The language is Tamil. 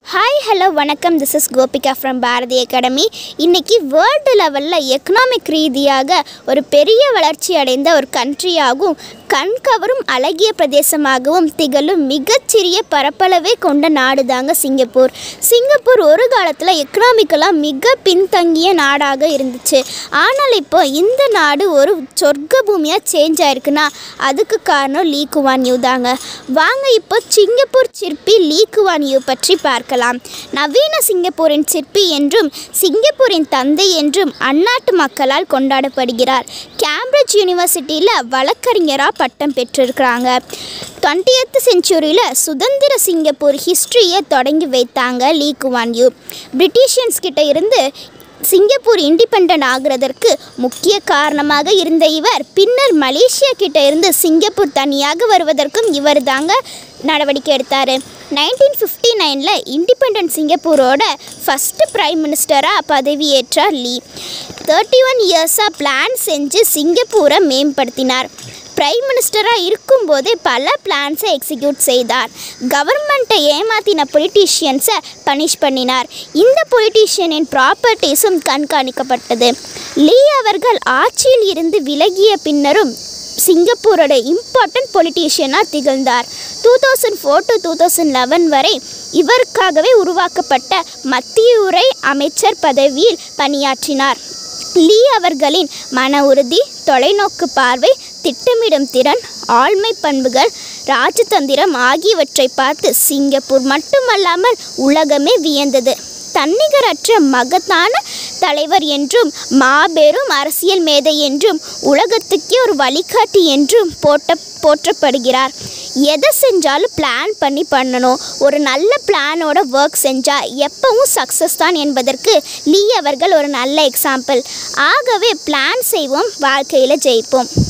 ஹாய் ஹலோ வணக்கம் this is Gopika from Bharathi academy இன்னைக்கு வேர்ல்டு லெவலில் எக்கனாமிக் ரீதியாக ஒரு பெரிய வளர்ச்சி அடைந்த ஒரு கண்ட்ரியாகவும் கண்கவரும் அழகிய பிரதேசமாகவும் திகழும் மிகச்சிறிய பரப்பளவை கொண்ட நாடு தாங்க சிங்கப்பூர் சிங்கப்பூர் ஒரு காலத்தில் எக்கனாமிக்கலாக மிக பின்தங்கிய நாடாக இருந்துச்சு ஆனால் இப்போ இந்த நாடு ஒரு சொர்க்க பூமியாக சேஞ்ச் ஆயிருக்குன்னா அதுக்கு காரணம் லீ குவான் யூ தாங்க வாங்க இப்போ சிங்கப்பூர் சிற்பி லீ குவான் யூ பற்றி பார்க்கலாம் நவீன சிங்கப்பூரின் சிற்பி என்றும் சிங்கப்பூரின் தந்தை என்றும் அந்நாட்டு மக்களால் கொண்டாடப்படுகிறார் கேம்பிரிட்ஜ் யூனிவர்சிட்டியில் வழக்கறிஞராக பட்டம் பெற்றிருக்கிறாங்க டுவெண்ட்டியத் செஞ்சுரியில் சுதந்திர சிங்கப்பூர் ஹிஸ்ட்ரியை தொடங்கி வைத்தாங்க லீ குவான் யூ பிரிட்டிஷியன்ஸ் கிட்ட இருந்து சிங்கப்பூர் இண்டிபெண்ட் ஆகிறதற்கு முக்கிய காரணமாக இருந்த இவர் பின்னர் மலேசியா கிட்ட இருந்து சிங்கப்பூர் தனியாக வருவதற்கும் இவர் தாங்க நடவடிக்கை எடுத்தார் நைன்டீன் ஃபிஃப்டி நைனில் இண்டிபெண்ட் சிங்கப்பூரோட ஃபஸ்ட்டு பிரைம் மினிஸ்டராக பதவியேற்றார் லீ தேர்ட்டி ஒன் இயர்ஸாக பிளான் செஞ்சு சிங்கப்பூரை மேம்படுத்தினார் பிரைம் மினிஸ்டராக இருக்கும்போதே பல பிளான்ஸை எக்ஸிக்யூட் செய்தார் கவர்மெண்ட்டை ஏமாத்தின பொலிட்டீஷியன்ஸை பனிஷ் பண்ணினார் இந்த பொலிட்டீஷியனின் ப்ராப்பர்ட்டிஸும் கண்காணிக்கப்பட்டது லீ அவர்கள் ஆட்சியில் இருந்து விலகிய பின்னரும் சிங்கப்பூரோட இம்பார்ட்டன்ட் பொலிட்டீஷியனாக திகழ்ந்தார் two thousand four to two thousand eleven வரை இவருக்காகவே உருவாக்கப்பட்ட மத்திய உரை அமைச்சர் பதவியில் பணியாற்றினார் லீ அவர்களின் மன உறுதி தொலைநோக்கு பார்வை திட்டமிடும் திறன் ஆழ்மை பண்புகள் ராஜதந்திரம் ஆகியவற்றை பார்த்து சிங்கப்பூர் மட்டுமல்லாமல் உலகமே வியந்தது தன்னிகரற்ற மகத்தான தலைவர் என்றும் மாபெரும் அரசியல் மேதை என்றும் உலகத்துக்கே ஒரு வழிகாட்டி என்றும் போட்ட போற்றப்படுகிறார் எதை செஞ்சாலும் பிளான் பண்ணி பண்ணணும் ஒரு நல்ல பிளானோட ஒர்க் செஞ்சால் எப்பவும் சக்ஸஸ் தான் என்பதற்கு லீ அவர்கள் ஒரு நல்ல எக்ஸாம்பிள் ஆகவே பிளான் செய்வோம் வாழ்க்கையில் ஜெயிப்போம்